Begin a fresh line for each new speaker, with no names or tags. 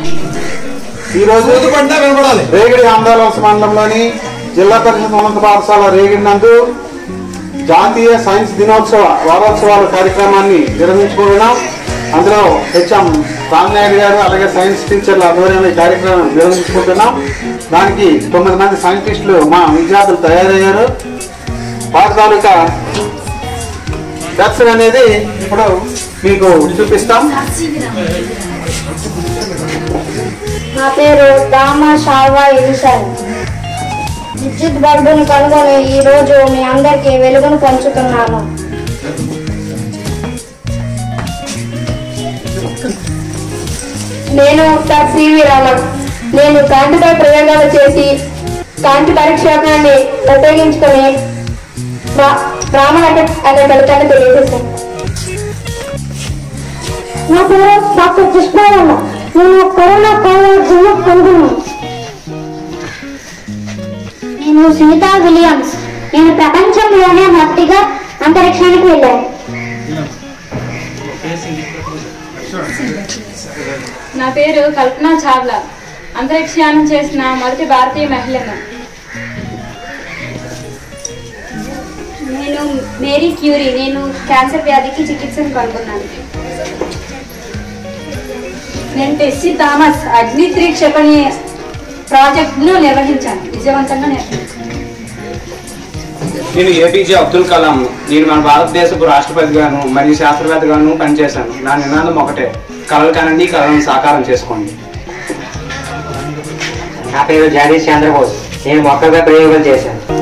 ఈ రోజు
రోజు పడినా వినపడాలి
రేగిడి ఆంధ్రవలస మండలంలోని జిల్లా పరిషత్ ఉన్నత పాఠశాల రేగిడి నందు జాతీయ సైన్స్ దినోత్సవ వారోత్సవాల కార్యక్రమాన్ని నిర్వహించుకుంటున్నాం అందులో హెచ్ఎం రామనాయుడు గారు అలాగే సైన్స్ టీచర్ల ఆధ్వర్యంలో ఈ కార్యక్రమం నిర్వహించుకుంటున్నాం దానికి తొమ్మిది మంది సైంటిస్టులు మా విద్యార్థులు తయారయ్యారు వారి తాలూకా దర్శనం అనేది ఇప్పుడు మీకు చూపిస్తాం
నా పేరు దామా షావా ఎలిసన్ విద్యుత్ బల్బును కనుగొని ఈ రోజు మీ అందరికీ వెలుగును పంచుతున్నాను నేను డాక్టర్ సివి రామన్ నేను కాంతిపై ప్రయోగాలు చేసి కాంతి పరీక్షాన్ని ఉపయోగించుకొని బ్రా- బ్రాహ్మణ అనే- అనే ఫలితాన్ని తెలియజేశాను నా పేరు డాక్టర్ కృష్ణారామ నేను కరోనా కాలేజీలో పొందున్నాను నేను సునీత విలియమ్స్ నేను ప్రపంచంలోనే మొదటిగా అంతరిక్షానికి వెళ్ళాను
నా పేరు కల్పన చావ్లా అంతరిక్షయానం చేసిన మొదటి భారతీయ మహిళను
నేను మేరీ క్యూరీ నేను క్యాన్సర్ వ్యాధికి చికిత్సను కనుగొన్నాను
నేను టెస్సీ థామస్ అగ్నిత్రి క్షిపణి ప్రాజెక్ట్ను నిర్వహించాను విజయవంతంగా నిర్వహించాను
నేను ఏపీజే అబ్దుల్ కలాం నేను మన భారతదేశపు రాష్ట్రపతిగాను మరియు శాస్త్రవేత్తగాను పనిచేశాను నా నినాదం ఒకటే కలలు కానండి కళలను సాకారం చేసుకోండి
నా పేరు జగదీష్ చంద్రబోస్ నేను మొక్కగా ప్రయోగాలు చేశాను